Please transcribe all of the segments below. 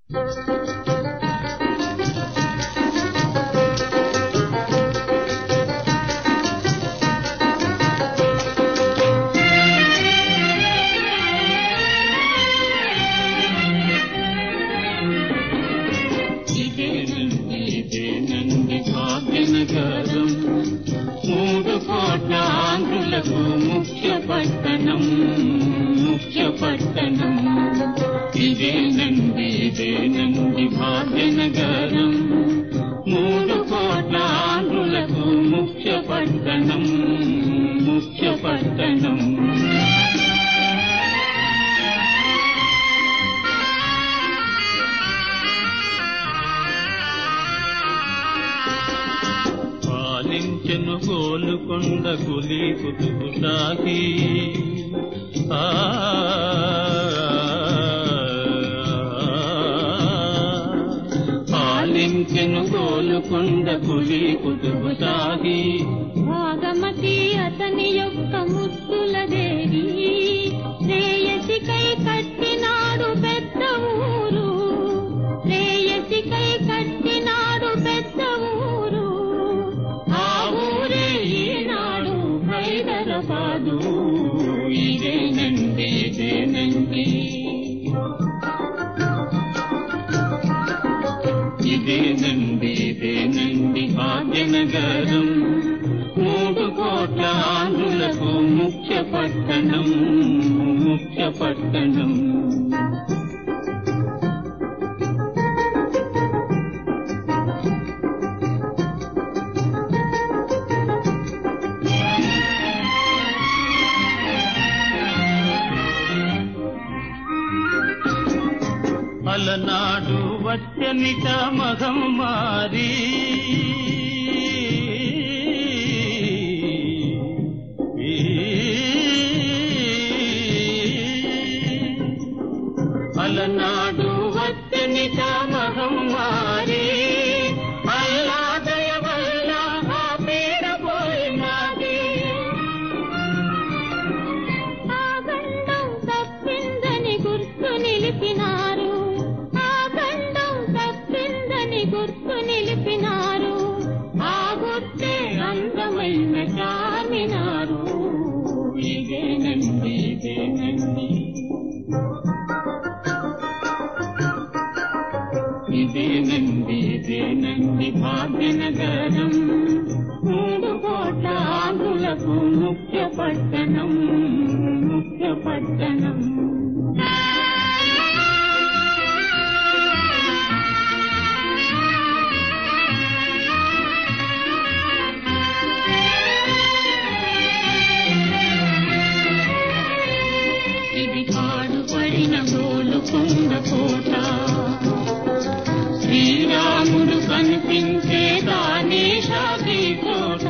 ఇదేనండి ఇదేనండి భాగ్యనగరం మూడు కోట్ల ఆంధ్రులకు ముఖ్య పట్టణం ముఖ్య పట్టణం ఇదేనండి ఇదేనండి భాగ్యనగరం మూడు కోట్ల ఆంధ్రులకు ముఖ్య పట్టణం ముఖ్య పట్టణం పాలించెను గోలుకొండ గులి కుతుబు సాగి ఆ పాలించెను గోలుకొండ గులి కుతుబు సాగి భాగమతి అతని యొక్క ముద్దుల దేవి శ్రేయసికై కట్టినాడు పెద్ద ఊరు శ్రేయసికై కట్టినాడు పెద్ద ఊరు ఆ ఊరే ఈనాడు హైదరాబాదు ఇదేనండి ఇదేనండి ఇదేనండి ఇదేనండి భాగ్యనగరం మూడు కోట్ల ఆంధ్రులకు ముఖ్య పట్టణం ముఖ్య పట్టణం అలనాడు వచ్చనిట మగం మారి అలనాడు వచ్చనిట మగం మారి అల్లాదయ వల్ల ఆ పీడ పోయినది ఆ గండం తప్పిందని గుర్తు నిలిపినారు ఆ గండం తప్పిందని గుర్తు నిలిపినారు ఆ గుర్తే అందమైన చార్మినారు ఇదేనండి ఇదేనండి ఇదేనండి ఇదేనండి భాగ్యనగరం మూడు కోట్ల ఆంధ్రులకు ముఖ్య పట్టణం ముఖ్య పట్టణం ఇది పాడుపడిన గోలుకొండ కోట శ్రీరాముడు కనిపించే దాని షాది కోట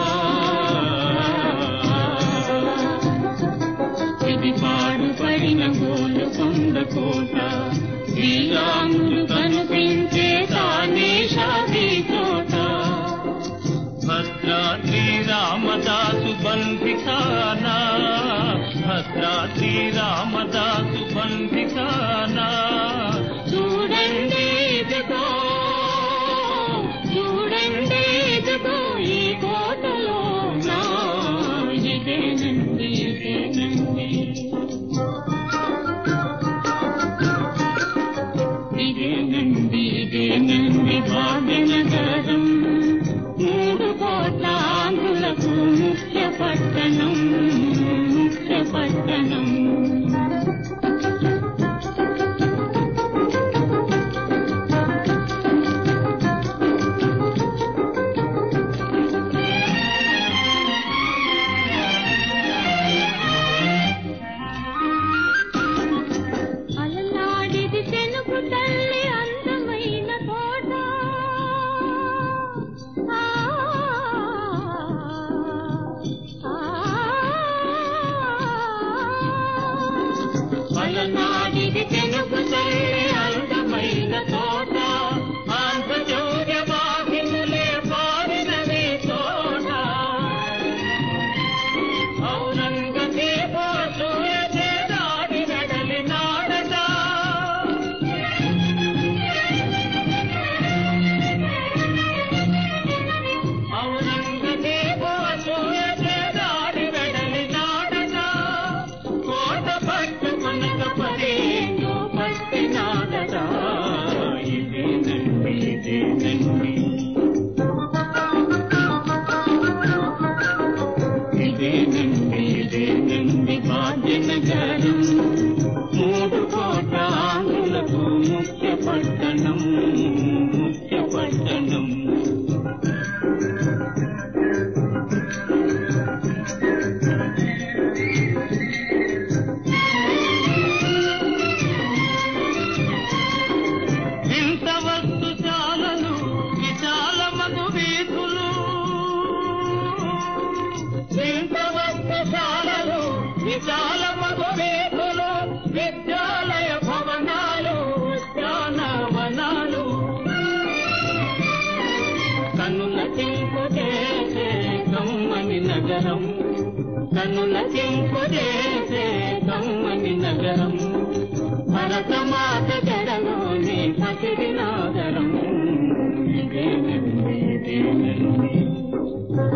ఇది పాడుపడిన గోలుకొండ కోట శ్రీరాముడు కనిపించే దాని షాది కోట భద్రాద్రి రామదాసు బంధికానా భద్రాద్రి రామదాసు బంధికానా చూడండి ఇదిగో చూడండి ఇదిగో ఈ కోటలో నా ఇదేనండి ఇదేనండి ఇదేనండి ఇదేనండి భాగ్యనగరం మూడు కోట్ల ఆంధ్రులకు ముఖ్య పట్టణం ముఖ్య పట్టణం అలనాడిది తెనుగు తల్లి అందమైన కోట పట్టణం ముఖ్య పట్టణం ఇంత వస్తు చాలలు విశాల మగు వీధులు ఇంత వస్తు చాలలు విశాల మగు వీధులు విద్యాలయ భవనాలు ఉద్యానవనాలు కన్నుల చింపు చేసే కమ్మని నగరం కన్నుల చింపు చేసే కమ్మని నగరం భరతమాత జడలోని పసిడి నాగరం ఇదేనండి ఇదేనండి